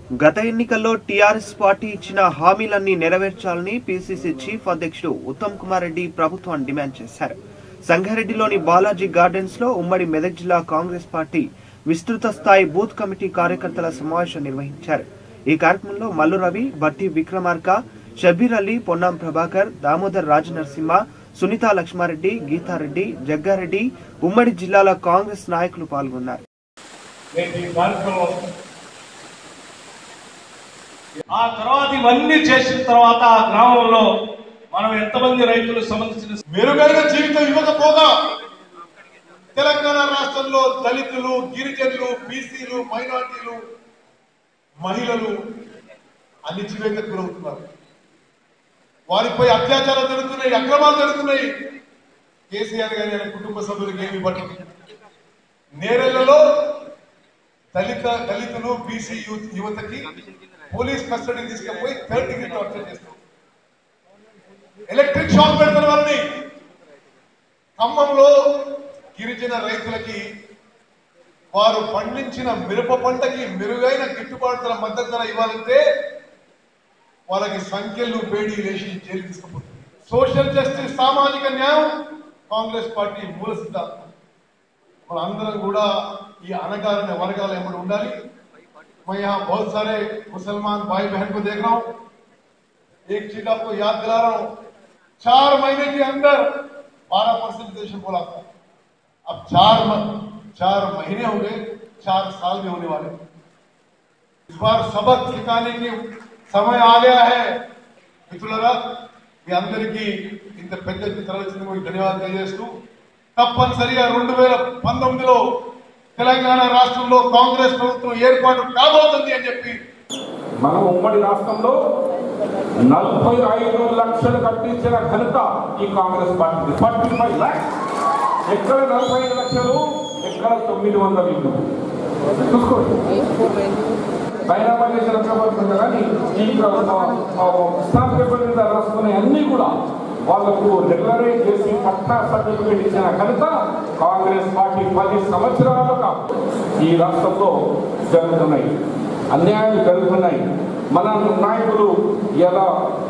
గత ఎన్నికల్లో TRS party ఇచ్చిన హామీలన్నీ నెరవేర్చాలని పీసీసీ చీఫ్ అధ్యక్షుడు ఉత్తమ్ కుమార్ రెడ్డి ప్రభుత్వాన్ని డిమాండ్ చేశారు సంగారెడ్డిలోని బాలాజీ గార్డెన్స్ లో ఉమ్మడి మెదక్ జిల్లా కాంగ్రెస్ పార్టీ విస్తృత స్థాయి బూత్ కమిటీ కార్యకర్తల సమావేశం నిర్వహించారు ఈ కార్యక్రమంలో మల్లు రవి బట్టి విక్రమార్క షబీర్ అలీ పొన్నాం ప్రభాకర్ దామోదర్ రాజనరసింహ సునీత లక్ష్మారెడ్డి గీతారెడ్డి జగ్గారెడ్డి ఉమ్మడి జిల్లాల కాంగ్రెస్ నాయకులు పాల్గొన్నారు నేను ఈ కార్యక్రమం ఆ తర్వాత ఇవన్నీ చేసిన తర్వాత ఆ గ్రామంలో మనం ఎంతమంది రైతులకు సంబంధించిన మెరుగైన జీవితం ఇవ్వకపోగా తెలంగాణ రాష్ట్రంలో దళితులు గిరిజనులు బీసీలు మైనార్టీలు మహిళలు అణిచివేతకు గురవుతున్నారు వారిపై అత్యాచారాలు జరుగుతున్నాయి అక్రమాలు జరుగుతున్నాయి కేసీఆర్ గారి ఆయన కుటుంబ సభ్యులకు ఏమి పట్టదు నేరెళ్లలో దళిత దళితులు బీసీ యూత్ యువతకి పోలీస్ కస్టడీ తీసుకుపోయి థర్డ్ డిగ్రీ టార్చర్ చేస్తారు ఎలక్ట్రిక్ షాక్ పెడతారు వాళ్ళని ఖమ్మంలో గిరిజన రైతులకి వారు పండించిన మిరప పంటకి మెరుగైన గిట్టుబాటు ధర మద్దతు ధర ఇవ్వాలంటే వాళ్ళకి సంఖ్యలు బేడీ లేచి జైలు తీసుకుపోతుంది సోషల్ జస్టిస్ సామాజిక న్యాయం కాంగ్రెస్ పార్టీ మూల సిద్ధాంతం మనందరం కూడా ఈ అనగారిన వర్గాలు ఎప్పుడు ఉండాలి मैं यहाँ बहुत सारे मुसलमान भाई बहन को देख रहा हूँ एक चीज आपको याद दिला रहा हूँ चार महीने के अंदर बारह परसेंट रिजर्वेशन बोला था अब चार म- चार महीने हो गए चार साल में होने वाले इस बार सबक सिखाने की समय आ गया है మిత్రులారా మీ అందరికీ ఇంత పెద్ద ఎత్తున తరలించినందుకు మీకు ధన్యవాదాలు తెలియజేస్తూ తప్పనిసరిగా రెండు వేల పంతొమ్మిదిలో తెలంగాణ రాష్ట్రంలో కాంగ్రెస్ ప్రభుత్వం ఏర్పాటు కాబోతుంది అని చెప్పి మన ఉమ్మడి రాష్ట్రంలో నలభై ఐదు లక్షలు కట్టించిన ఘనత ఈ Congress party forty five lakhs ఎక్కడ నలభై ఐదు లక్షలు ఎక్కడ తొమ్మిది వందల ఇల్లు చూసుకోండి బైనామా చేసిన ప్రభుత్వం కానీ ఈ స్టాంప్ పేపర్ మీద రాసుకునే అన్ని కూడా వాళ్లకు డిక్లరేట్ చేసి పట్టా సర్టిఫికేట్ ఇచ్చిన ఘనత కాంగ్రెస్ పార్టీ పది సంవత్సరాలుగా ఈ రాష్ట్రంలో జరుగుతున్నాయి అన్యాయాలు జరుగుతున్నాయి మన నాయకులు ఎలా